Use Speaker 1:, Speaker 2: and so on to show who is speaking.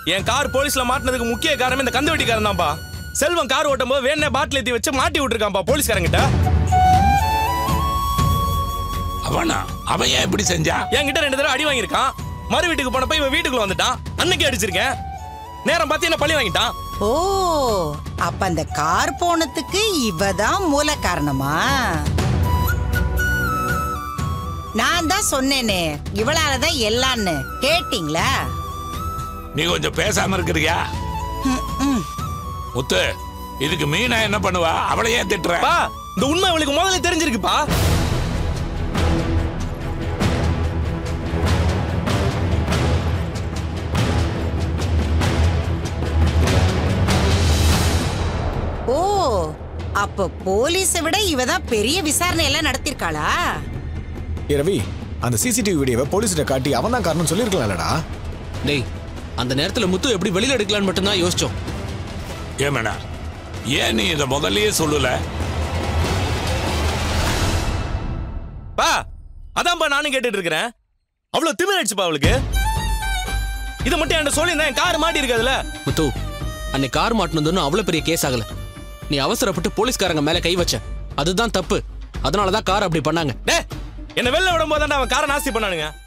Speaker 1: என் car போலீஸ்ல மாட்டினதுக்கு முக்கிய காரணம் இந்த கந்து வெட்டிக்காரன் தான்ப்பா செல்வம் கார் ஓட்டும் போது வேணே பாட்டில் ஏத்தி வச்சு மாட்டி விட்டுருக்கான்ப்பா போலீஸ்காரங்கிட்ட
Speaker 2: அவனா அவன் ஏன் இப்படி செஞ்சான்
Speaker 1: என்கிட்ட ரெண்டு தடவை அடி வாங்கியிருக்கான் மறு வீட்டுக்கு போனப்ப இவன் வீட்டுக்குள்ள வந்துட்டான் அன்னைக்கு அடிச்சிருக்கேன் நேரம் பார்த்து என்ன பழி வாங்கிட்டான்
Speaker 3: ஓ அப்ப அந்த கார் போனதுக்கு இவதான் மூல காரணமா நான் தான் சொன்னேனே இவளாலதான் எல்லான்னு கேட்டீங்களா
Speaker 2: நீ கொஞ்சம் பேசாம இருக்கிறியா
Speaker 3: ம், ம்.
Speaker 2: முத்து இதுக்கு மீனா என்ன பண்ணுவா அவளை ஏன் திட்டுற
Speaker 1: பா இந்த உண்மை இவளுக்கு முதல்ல தெரிஞ்சிருக்குப்பா
Speaker 3: ஓ அப்ப போலீஸை விட இவதான் பெரிய விசாரணை எல்லாம் நடத்திருக்காளா
Speaker 4: ஏ ரவி அந்த சிசிடிவி வீடியோவை போலீஸ்கிட்ட காட்டி அவன் தான் காரணம் சொல்லியிருக்கலாம்லடா
Speaker 5: டேய் அந்த நேரத்துல முத்து எப்படி வெளியில எடுக்கலான்னு மட்டும்தான் யோசிச்சோம்
Speaker 2: ஏமேனா ஏன் நீ இதை முதல்லயே சொல்லல
Speaker 1: பா அதான்ப்பா நானும் கேட்டுட்டு இருக்கிறேன் அவ்வளவு திமிராயிடுச்சுப்பா அவளுக்கு இதை மட்டும் என்கிட்ட சொல்லியிருந்தேன் என் கார் மாட்டி இருக்காதுல்ல
Speaker 5: முத்து அன்னைக்கு கார் மாட்டினதுன்னு அவ்வளவு பெரிய கேஸ் ஆகல நீ அவசரப்பட்டு போலீஸ்காரங்க மேல கை வச்ச அதுதான் தப்பு அதனாலதான் கார் அப்படி பண்ணாங்க
Speaker 1: டே என்ன வெளில விடும்போது அவன் காரை நாஸ்தி பண்ணானுங்க